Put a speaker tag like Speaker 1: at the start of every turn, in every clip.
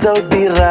Speaker 1: అవుద్దిరా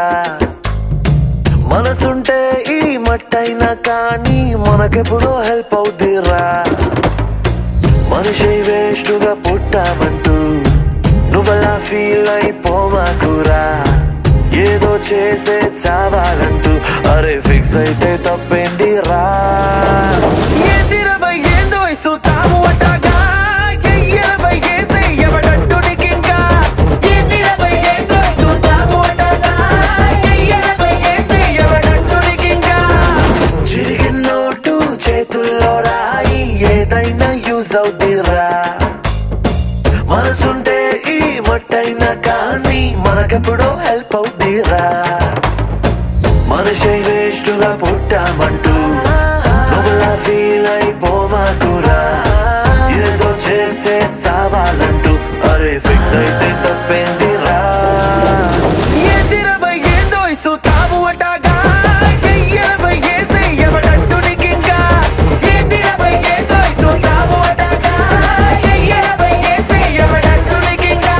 Speaker 1: మనసుంటే ఈ మట్టైనా కానీ మనకెప్పుడో హెల్ప్ అవుద్దిరా మనిషి వేస్టుగా పుట్టామంటూ నువ్వలా ఫీల్ అయిపోమాకురా ఏదో చేసే చావాలంటూ అరే ఫిక్స్ అయితే తప్పేందిరా ఏందిరవై ఏందో వయసు తాము అట్టగా ఎయ్యరవై ఏసే ఎవడంటూ నీకింకా ఏందిరవై ఏందో వయసు తాము అట్టగా ఎయ్యరవై ఏసే ఎవడంటూ నీకింకా చిరిగిన నోటు చేతుల్లో రాయి ఏదైనా యూజ్ అవుద్దిరా మనసుంటే ఈ మట్టైనా కానీ మనకెప్పుడో హెల్ప్ అవుద్దిరా మనిషి వేస్టుగా పుట్టామంటూ నువ్వులా ఫీల్ అయిపోమాకురా ఏదో చేసే చావాలంటూ అరే ఫిక్స్ అయితే తప్పేందిరా ఏందిరవై ఏందో వయసు తాము అట్టగా ఎయ్యరవై ఏసే ఎవడంటూ నీకింకా ఏందిరవై ఏందో వయసు తాము అట్టగా ఎయ్యరవై ఏసే ఎవడంటూ నీకింకా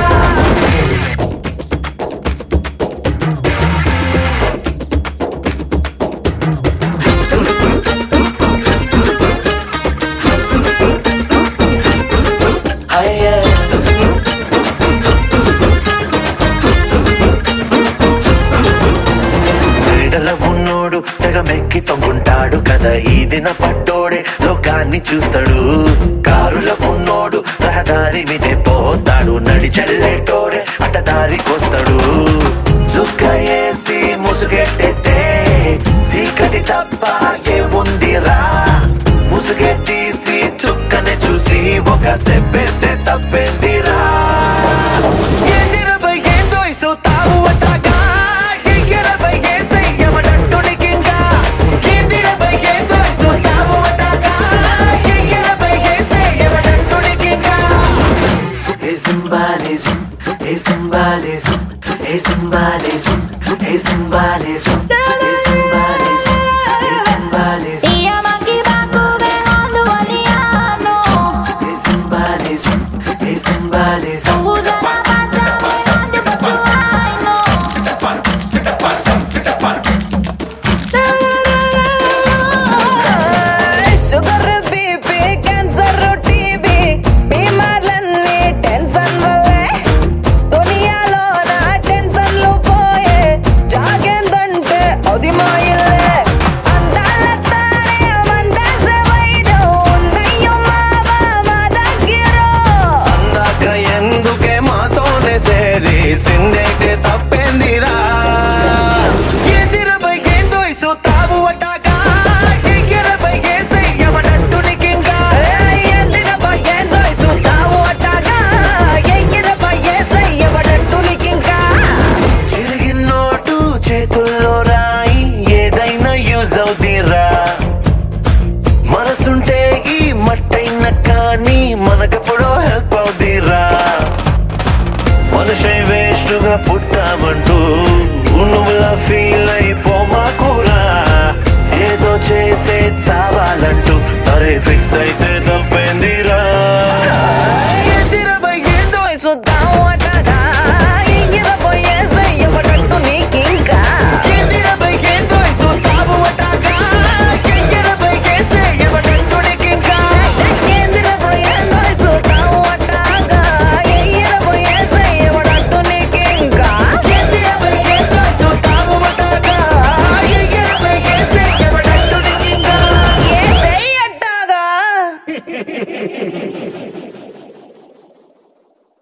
Speaker 1: అయ్యా క్రీడల ఉన్నోడు తెగ మెక్కి తొంగుంటాడు కదా ఈ దిన పట్టోడే లోకాన్ని చూస్తాడు కారుల ఉన్నోడు రహదారి మీదే పోతాడు నడి చెల్లెటోడే అటదారికొస్తాడు చుక్క వేసి ముసుగెట్టెత్తే చీకటి తప్ప ఏముందిరా ముసుగే తీసి చుక్కనే చూసి ఒక స్టెప్ వేస్తే తప్పేందిరా ఏందిరవై ఏందో ఇసు తావు అట్టగా ఎయ్యరవై ఏసై ఎవడంటూ నీకింకా ఏందిరవై ఏందో ఇసు తావు అట్టగా ఎయ్యరవై ఏసై ఎవడంటూ నీకింకా
Speaker 2: Hey symbolism, hey symbolism, hey symbolism, hey symbolism, hey symbolism, hey symbolism,
Speaker 3: Y a Maki Baku besando aliano.
Speaker 2: hey symbolism, hey symbolism.
Speaker 3: Usa la pasa pegando por tu no.
Speaker 4: Sugar BP cancer TB బీమార్లన్నీ tension వల్లే దునియాలో నా టెన్షన్లు పోయే జాగేందంటే అది మా ఇల్లే అందాలతోనే మందేసే వైద్యం ఉందయ్యో మావా మా దగ్గర
Speaker 1: అందాక ఎందుకే మాతోనే సేరి సిందేకే తప్పేందిరా ఏందిరవై ఏందో ఇసు తావు అట్టగా ఎయ్యరవై ఏసై ఎవడంటూ నీకింకా
Speaker 4: ఎందిన భయ్యేందో చూద్దాము అట్టగా ఎయ్యిన భయ్యేసై ఎవడంటూ నీకింకా
Speaker 1: చిరిగిన నోటు చేతుల్లో రాయి ఏదైనా యూజ్ అవుదిరా మనసుంటే ఈ మట్టైన కానీ మనకెప్పుడో హెల్ప్ అవుదిరా మనిషి వేస్టుగా పుట్టామంటూ నువ్వులా ఫీల్ అయిపోమాకురా ఏదో చేసే చావాలంటూ అరే ఫిక్స్ అయితే